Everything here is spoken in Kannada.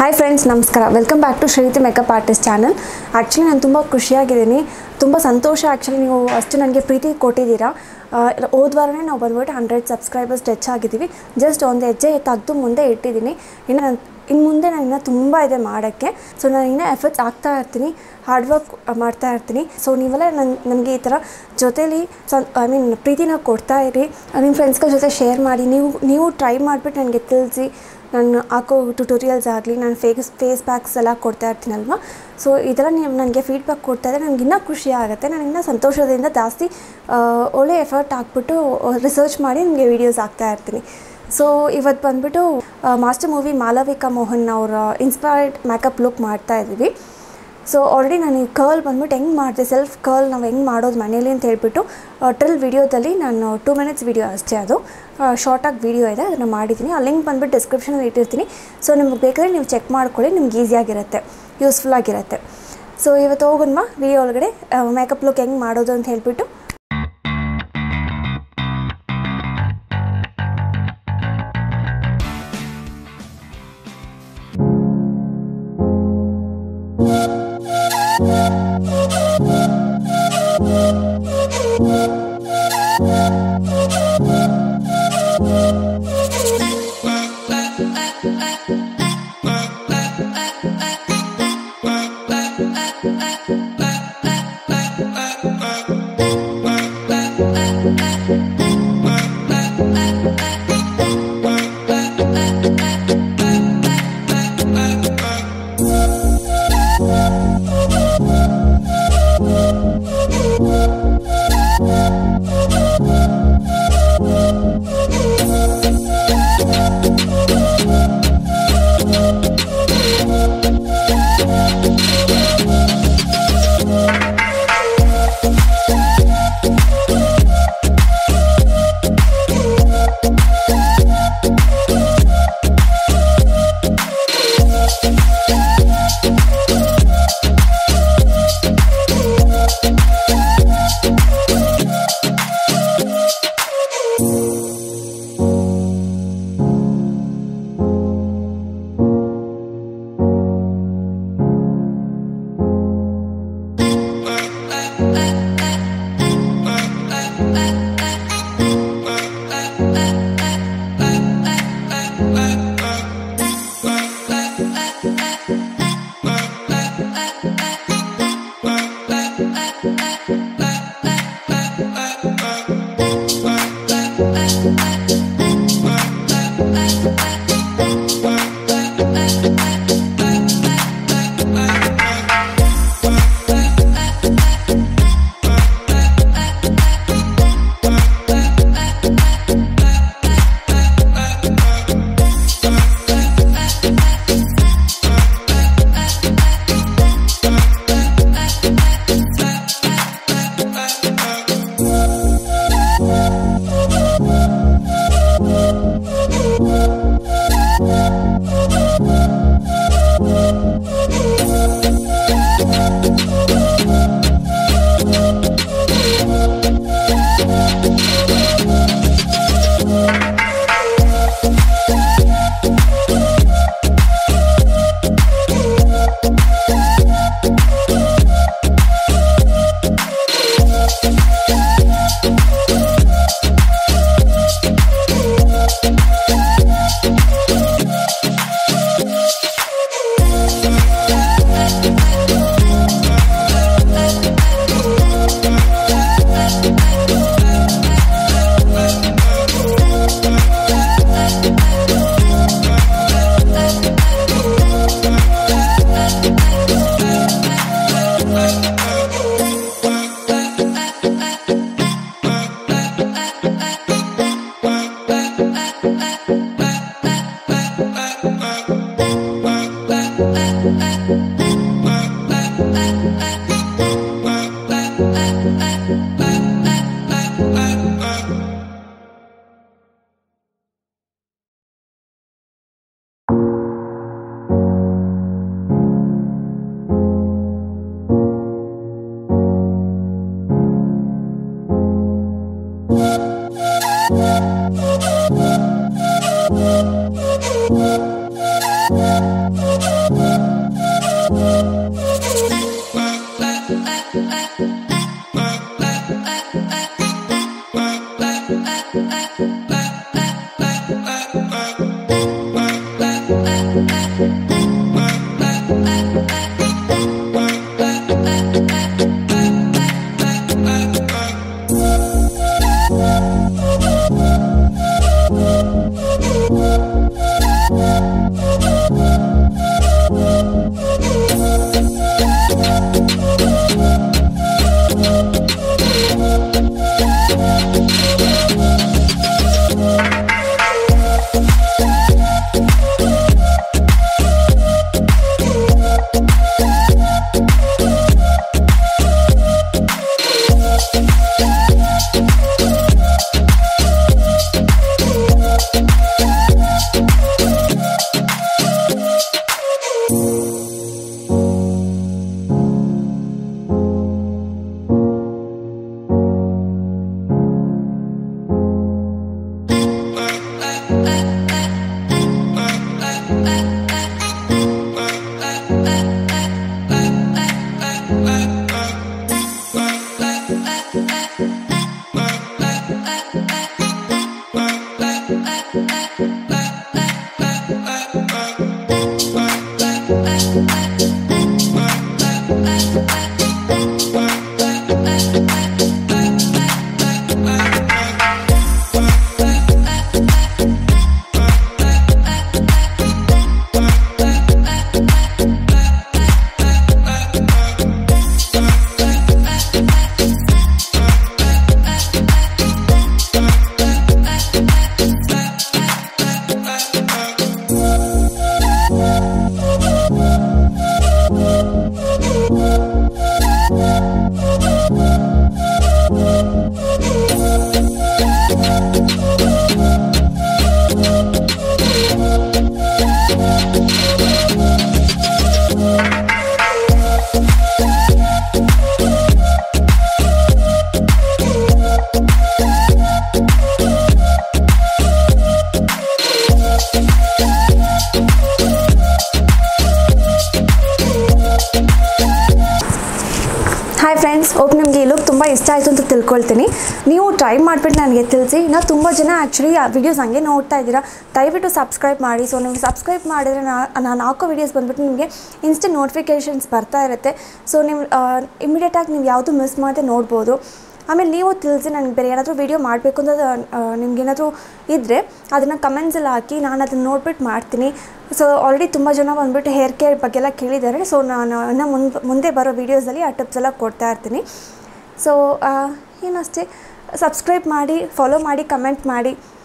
ಹಾಯ್ ಫ್ರೆಂಡ್ಸ್ ನಮಸ್ಕಾರ welcome back to Shreethi makeup artist channel actually ನಾನು ತುಂಬ ಖುಷಿಯಾಗಿದ್ದೀನಿ ತುಂಬ ಸಂತೋಷ ಆ್ಯಕ್ಚುಲಿ ನೀವು ಅಷ್ಟು ನನಗೆ ಪ್ರೀತಿ ಕೊಟ್ಟಿದ್ದೀರಾ ಆ, ಹೋದ ವಾರನೇ ನಾವು ಬಂದ್ಬಿಟ್ಟು ಹಂಡ್ರೆಡ್ ಸಬ್ಸ್ಕ್ರೈಬರ್ಸ್ ಟಚ್ ಆಗಿದ್ದೀವಿ ಜಸ್ಟ್ ಒಂದು ಹೆಜ್ಜೆ ತೆಗೆದು ಮುಂದೆ ಇಟ್ಟಿದ್ದೀನಿ ಇನ್ನು ನಾನು ಇನ್ನು ಮುಂದೆ ನಾನು ಇನ್ನೂ ತುಂಬ ಇದೆ ಮಾಡೋಕ್ಕೆ ಸೊ ನಾನು ಇನ್ನೂ ಎಫರ್ಟ್ಸ್ ಆಗ್ತಾ ಇರ್ತೀನಿ ಹಾರ್ಡ್ ವರ್ಕ್ ಮಾಡ್ತಾ ಇರ್ತೀನಿ ಸೊ ನೀವೆಲ್ಲ ನನ್ನ ನನಗೆ ಈ ಥರ ಜೊತೇಲಿ ಸನ್ ಐ ಮೀನ್ ಪ್ರೀತಿನ ಕೊಡ್ತಾ ಇರಿ ನಿಮ್ಮ ಫ್ರೆಂಡ್ಸ್ಗಳ ಜೊತೆ ಶೇರ್ ಮಾಡಿ ನೀವು ನೀವು ಟ್ರೈ ಮಾಡಿಬಿಟ್ಟು ನನಗೆ ತಿಳಿಸಿ ನಾನು ಹಾಕೋ ಟ್ಯುಟೋರಿಯಲ್ಸ್ ಆಗಲಿ ನಾನು ಫೇಸ್ ಫೇಸ್ ಪ್ಯಾಕ್ಸ್ ಎಲ್ಲ ಕೊಡ್ತಾ ಇರ್ತೀನಲ್ವ ಸೊ ಇದೆಲ್ಲ ನೀವು ನನಗೆ ಫೀಡ್ಬ್ಯಾಕ್ ಕೊಡ್ತಾ ಇದ್ದರೆ ನನಗೆ ಇನ್ನೂ ಖುಷಿ ಆಗುತ್ತೆ ನಾನು ಇನ್ನೂ ಸಂತೋಷದಿಂದ ಜಾಸ್ತಿ ಆ, ಒಳ್ಳೆ ಎಫರ್ಟ್ ಹಾಕ್ಬಿಟ್ಟು ರಿಸರ್ಚ್ ಮಾಡಿ ನಿಮಗೆ ವೀಡಿಯೋಸ್ ಹಾಕ್ತಾ ಇರ್ತೀನಿ ಸೊ ಇವತ್ತು ಬಂದ್ಬಿಟ್ಟು ಮಾಸ್ಟರ್ ಮೂವಿ ಮಾಲವಿಕಾ ಮೋಹನ್ ಅವರ ಇನ್ಸ್ಪೈರ್ಡ್ ಮೇಕಪ್ ಲುಕ್ ಮಾಡ್ತಾ ಇದ್ದೀವಿ ಸೊ ಆಲ್ರೆಡಿ ನಾನು ಈ ಕರ್ಲ್ ಬಂದ್ಬಿಟ್ಟು ಹೆಂಗೆ ಮಾಡಿದೆ ಸೆಲ್ಫ್ ಕರ್ಲ್ ನಾವು ಹೆಂಗೆ ಮಾಡೋದು ಮನೇಲಿ ಅಂತ ಹೇಳ್ಬಿಟ್ಟು ಟ್ರಿಲ್ ವಿಡಿಯೋದಲ್ಲಿ ನಾನು ಟೂ ಮಿನಿಟ್ಸ್ ವಿಡಿಯೋ ಅಷ್ಟೇ ಅದು ಶಾರ್ಟಾಗಿ ವಿಡಿಯೋ ಇದೆ ಅದನ್ನು ಮಾಡಿದ್ದೀನಿ ಆ ಲಿಂಕ್ ಬಂದ್ಬಿಟ್ಟು ಡಿಸ್ಕ್ರಿಪ್ಷನಲ್ಲಿ ಇಟ್ಟಿರ್ತೀನಿ ಸೊ ನಿಮ್ಗೆ ಬೇಕಾದ್ರೆ ನೀವು ಚೆಕ್ ಮಾಡ್ಕೊಳ್ಳಿ ನಿಮ್ಗೆ ಈಸಿಯಾಗಿರುತ್ತೆ ಯೂಸ್ಫುಲ್ ಆಗಿರುತ್ತೆ ಸೊ ಇವತ್ತು ಹೋಗೋಣ ವಿಡಿಯೋ ಒಳಗಡೆ ಮೇಕಪ್ ಲುಕ್ ಹೆಂಗೆ ಮಾಡೋದು ಅಂತ ಹೇಳ್ಬಿಟ್ಟು ಹಾಯ್ ಫ್ರೆಂಡ್ಸ್ ಹೋಪ್ ನಿಮಗೆ ಈ ಲುಕ್ ತುಂಬ ಇಷ್ಟ ಆಯಿತು ಅಂತ ತಿಳ್ಕೊಳ್ತೀನಿ ನೀವು ಟ್ರೈ ಮಾಡಿಬಿಟ್ಟು ನನಗೆ ತಿಳಿಸಿ ನಾ ತುಂಬ ಜನ ಆ್ಯಕ್ಚುಲಿ ಆ ವಿಡಿಯೋಸ್ ಹಂಗೆ ನೋಡ್ತಾ ಇದ್ದೀರಾ ದಯವಿಟ್ಟು ಸಬ್ಸ್ಕ್ರೈಬ್ ಮಾಡಿ ಸೊ ನೀವು ಸಬ್ಸ್ಕ್ರೈಬ್ ಮಾಡಿದ್ರೆ ನಾನು ಹಾಕೋ ವೀಡಿಯೋಸ್ ಬಂದುಬಿಟ್ಟು ನಿಮಗೆ ಇನ್ಸ್ಟೆಂಟ್ ನೋಟಿಫಿಕೇಷನ್ಸ್ ಬರ್ತಾ ಇರುತ್ತೆ ಸೊ ನೀವು ಇಮಿಡಿಯೇಟಾಗಿ ನೀವು ಯಾವುದು ಮಿಸ್ ಮಾಡದೆ ನೋಡ್ಬೋದು ಆಮೇಲೆ ನೀವು ತಿಳಿಸಿ ನನಗೆ ಬೇರೆ ಏನಾದರೂ ವೀಡಿಯೋ ಮಾಡಬೇಕು ಅಂತ ನಿಮ್ಗೆ ಏನಾದರೂ ಇದ್ದರೆ ಅದನ್ನು ಕಮೆಂಟ್ಸಲ್ಲಿ ಹಾಕಿ ನಾನು ಅದನ್ನು ನೋಡ್ಬಿಟ್ಟು ಮಾಡ್ತೀನಿ ಸೊ ಆಲ್ರೆಡಿ ತುಂಬ ಜನ ಬಂದುಬಿಟ್ಟು ಹೇರ್ ಕೇರ್ ಬಗ್ಗೆ ಎಲ್ಲ ಕೇಳಿದ್ದಾರೆ ಸೊ ನಾನು ಇನ್ನು ಮುಂದೆ ಮುಂದೆ ಬರೋ ವೀಡಿಯೋಸಲ್ಲಿ ಆ ಟಿಪ್ಸ್ ಎಲ್ಲ ಕೊಡ್ತಾ ಇರ್ತೀನಿ ಸೊ ಏನಷ್ಟೇ ಸಬ್ಸ್ಕ್ರೈಬ್ ಮಾಡಿ ಫಾಲೋ ಮಾಡಿ ಕಮೆಂಟ್ ಮಾಡಿ